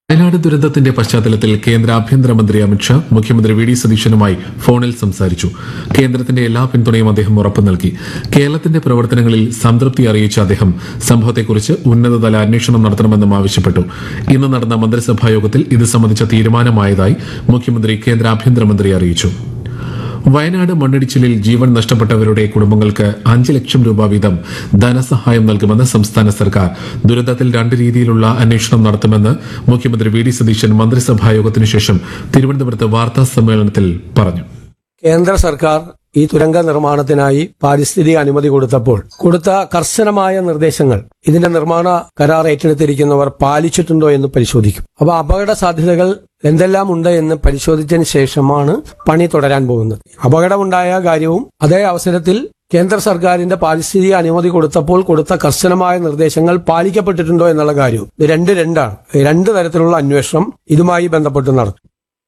വയനാട് ദുരന്തത്തിന്റെ പശ്ചാത്തലത്തിൽ കേന്ദ്ര ആഭ്യന്തരമന്ത്രി അമിത്ഷാ മുഖ്യമന്ത്രി വി ഡി സതീശനുമായി ഫോണിൽ സംസാരിച്ചു കേന്ദ്രത്തിന്റെ എല്ലാ പിന്തുണയും അദ്ദേഹം ഉറപ്പു നൽകി കേരളത്തിന്റെ പ്രവർത്തനങ്ങളിൽ സംതൃപ്തി അറിയിച്ച അദ്ദേഹം സംഭവത്തെക്കുറിച്ച് ഉന്നതതല അന്വേഷണം നടത്തണമെന്നും ആവശ്യപ്പെട്ടു ഇന്ന് നടന്ന മന്ത്രിസഭാ യോഗത്തിൽ ഇത് സംബന്ധിച്ച തീരുമാനമായതായി മുഖ്യമന്ത്രി കേന്ദ്ര ആഭ്യന്തരമന്ത്രി അറിയിച്ചു വയനാട് മണ്ണിടിച്ചിലിൽ ജീവൻ നഷ്ടപ്പെട്ടവരുടെ കുടുംബങ്ങൾക്ക് അഞ്ച് ലക്ഷം രൂപ വീതം ധനസഹായം നൽകുമെന്ന് സംസ്ഥാന സർക്കാർ ദുരന്തത്തിൽ രണ്ട് രീതിയിലുള്ള അന്വേഷണം നടത്തുമെന്ന് മുഖ്യമന്ത്രി വി ഡി സതീശൻ മന്ത്രിസഭാ യോഗത്തിനു ശേഷം തിരുവനന്തപുരത്ത് വാർത്താ സമ്മേളനത്തിൽ പറഞ്ഞു കേന്ദ്ര സർക്കാർ ഈ തുരങ്ക നിർമ്മാണത്തിനായി പാരിസ്ഥിതിക അനുമതി കൊടുത്തപ്പോൾ കൊടുത്ത കർശനമായ നിർദ്ദേശങ്ങൾ ഇതിന്റെ നിർമ്മാണ കരാർ ഏറ്റെടുത്തിരിക്കുന്നവർ പാലിച്ചിട്ടുണ്ടോ എന്ന് പരിശോധിക്കും അപ്പൊ അപകട സാധ്യതകൾ എന്തെല്ലാം ഉണ്ട് എന്ന് പരിശോധിച്ചതിന് ശേഷമാണ് പണി തുടരാൻ പോകുന്നത് അപകടമുണ്ടായ കാര്യവും അതേ അവസരത്തിൽ കേന്ദ്ര സർക്കാരിന്റെ പാരിസ്ഥിതിക അനുമതി കൊടുത്തപ്പോൾ കൊടുത്ത കർശനമായ നിർദ്ദേശങ്ങൾ പാലിക്കപ്പെട്ടിട്ടുണ്ടോ എന്നുള്ള കാര്യവും ഇത് രണ്ട് രണ്ടാണ് രണ്ട് തരത്തിലുള്ള അന്വേഷണം ഇതുമായി ബന്ധപ്പെട്ട് നടത്തും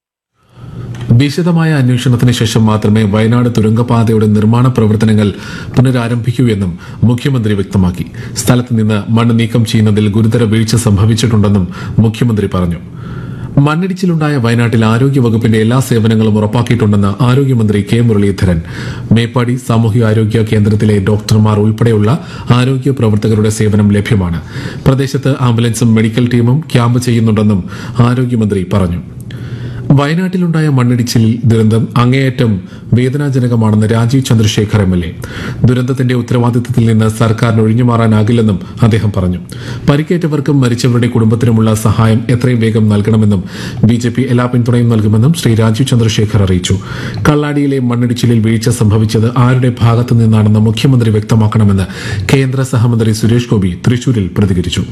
വിശദമായ അന്വേഷണത്തിന് ശേഷം മാത്രമേ വയനാട് തുരങ്കപാതയുടെ നിർമ്മാണ പ്രവർത്തനങ്ങൾ പുനരാരംഭിക്കൂ എന്നും മുഖ്യമന്ത്രി വ്യക്തമാക്കി സ്ഥലത്ത് നിന്ന് മണ്ണ് നീക്കം ചെയ്യുന്നതിൽ ഗുരുതര വീഴ്ച സംഭവിച്ചിട്ടുണ്ടെന്നും മുഖ്യമന്ത്രി പറഞ്ഞു മണ്ണിടിച്ചിലുണ്ടായ വയനാട്ടിൽ ആരോഗ്യവകുപ്പിന്റെ എല്ലാ സേവനങ്ങളും ഉറപ്പാക്കിയിട്ടുണ്ടെന്ന് ആരോഗ്യമന്ത്രി കെ മുരളീധരൻ മേപ്പാടി സാമൂഹികാരോഗ്യ കേന്ദ്രത്തിലെ ഡോക്ടർമാർ ഉൾപ്പെടെയുള്ള ആരോഗ്യ പ്രവർത്തകരുടെ സേവനം ലഭ്യമാണ് പ്രദേശത്ത് ആംബുലൻസും മെഡിക്കൽ ടീമും ക്യാമ്പ് ചെയ്യുന്നുണ്ടെന്നും ആരോഗ്യമന്ത്രി പറഞ്ഞു വയനാട്ടിലുണ്ടായ മണ്ണിടിച്ചിൽ ദുരന്തം അങ്ങേയറ്റം വേദനാജനകമാണെന്ന് Rajeev Chandrasekhar M L A ദുരന്തത്തിന്റെ ഉത്തരവാദിത്തത്തിൽ നിന്ന് സർക്കാരിന് ഒഴിഞ്ഞുമാറാനാകില്ലെന്നും അദ്ദേഹം പറഞ്ഞു പരിക്കേറ്റവർക്കും മരിച്ചവരുടെ കുടുംബത്തിനുമുള്ള സഹായം എത്രയും വേഗം നൽകണമെന്നും ബി ജെ പി എല്ലാ പിന്തുണയും നൽകുമെന്നും ശ്രീ രാജീവ് ചന്ദ്രശേഖർ അറിയിച്ചു കള്ളാടിയിലെ മണ്ണിടിച്ചിലിൽ വീഴ്ച സംഭവിച്ചത് ആരുടെ ഭാഗത്തു നിന്നാണെന്ന് മുഖ്യമന്ത്രി വ്യക്തമാക്കണമെന്ന് കേന്ദ്ര സഹമന്ത്രി സുരേഷ് ഗോപി തൃശൂരിൽ പ്രതികരിച്ചു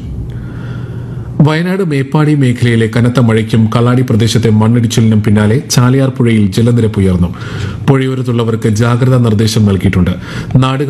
വയനാട് മേപ്പാടി മേഖലയിലെ കനത്ത മഴയ്ക്കും കള്ളാടി പ്രദേശത്തെ മണ്ണിടിച്ചിലിനും പിന്നാലെ ചാലിയാർ പുഴയിൽ ജലനിരപ്പ് ഉയർന്നു പുഴയോരത്തുള്ളവർക്ക് ജാഗ്രതാ നിർദ്ദേശം നൽകിയിട്ടുണ്ട് നാടുകൾ